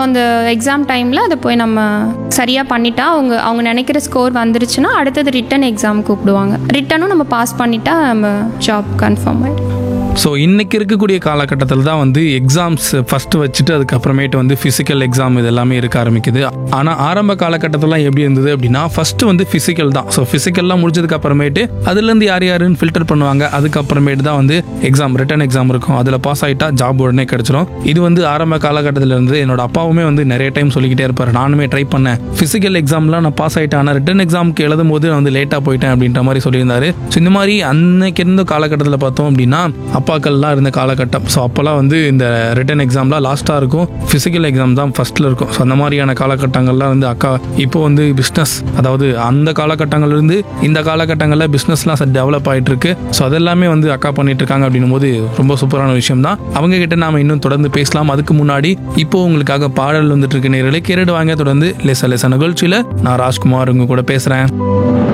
அப்புறம் அந்த எக்ஸாம் டைமில் அதை போய் நம்ம சரியாக பண்ணிட்டா அவங்க அவங்க நினைக்கிற ஸ்கோர் வந்துருச்சுன்னா அடுத்தது ரிட்டன் எக்ஸாம் கூப்பிடுவாங்க ரிட்டனும் நம்ம பாஸ் பண்ணிட்டா நம்ம ஜாப் கன்ஃபார்ம் ஆகிடும் ஸோ இன்னைக்கு இருக்கக்கூடிய காலகட்டத்தில் தான் வந்து எக்ஸாம்ஸ் ஃபஸ்ட்டு வச்சுட்டு அதுக்கப்புறமேட்டு வந்து ஃபிசிக்கல் எக்ஸாம் இது எல்லாமே இருக்க ஆரம்பிக்குது ஆனால் ஆரம்ப காலகட்டத்திலாம் எப்படி இருந்தது அப்படின்னா ஃபஸ்ட்டு வந்து ஃபிசிக்கல் தான் ஸோ ஃபிசிக்கல்லாம் முடிச்சதுக்கு அப்புறமேட்டு அதுலேருந்து யார் யாருன்னு ஃபில்டர் பண்ணுவாங்க அதுக்கப்புறமேட்டு தான் வந்து எக்ஸாம் ரிட்டன் எக்ஸாம் இருக்கும் அதில் பாஸ் ஆகிட்டா ஜாப் உடனே கிடச்சிரும் இது வந்து ஆரம்ப காலகட்டத்தில் இருந்து என்னோட அப்பாவுமே வந்து நிறைய டைம் சொல்லிக்கிட்டே இருப்பார் நானுமே ட்ரை பண்ணேன் ஃபிசிக்கல் எக்ஸாம்லாம் நான் பாஸ் ஆகிட்டேன் ஆனால் ரிட்டன் எக்ஸாமுக்கு எழுதும் போது நான் வந்து லேட்டாக போயிட்டேன் அப்படின்ற மாதிரி சொல்லியிருந்தாரு ஸோ இந்த மாதிரி அன்னைக்கு இருந்த காலகட்டத்தில் பார்த்தோம் அப்படின்னா அப்பாக்கள்லாம் இருந்த காலகட்டம் ஸோ அப்போல்லாம் வந்து இந்த ரிட்டன் எக்ஸாம்லாம் லாஸ்ட்டாக இருக்கும் ஃபிசிக்கல் எக்ஸாம் தான் ஃபஸ்ட்டில் இருக்கும் ஸோ அந்த மாதிரியான காலகட்டங்கள்லாம் வந்து அக்கா இப்போ வந்து பிஸ்னஸ் அதாவது அந்த காலகட்டங்கள்ல இருந்து இந்த காலகட்டங்களில் பிஸ்னஸ்லாம் டெவலப் ஆகிட்டு இருக்கு ஸோ அதெல்லாமே வந்து அக்கா பண்ணிட்டு இருக்காங்க அப்படின்னும் போது ரொம்ப சூப்பரான விஷயம் தான் அவங்க கிட்ட நாம இன்னும் தொடர்ந்து பேசலாம் அதுக்கு முன்னாடி இப்போ உங்களுக்காக பாடல் வந்துட்டு இருக்கு நேரலை கேரடு வாங்க தொடர்ந்து லேச லேச நிகழ்ச்சியில் நான் ராஜ்குமார் உங்க கூட பேசுகிறேன்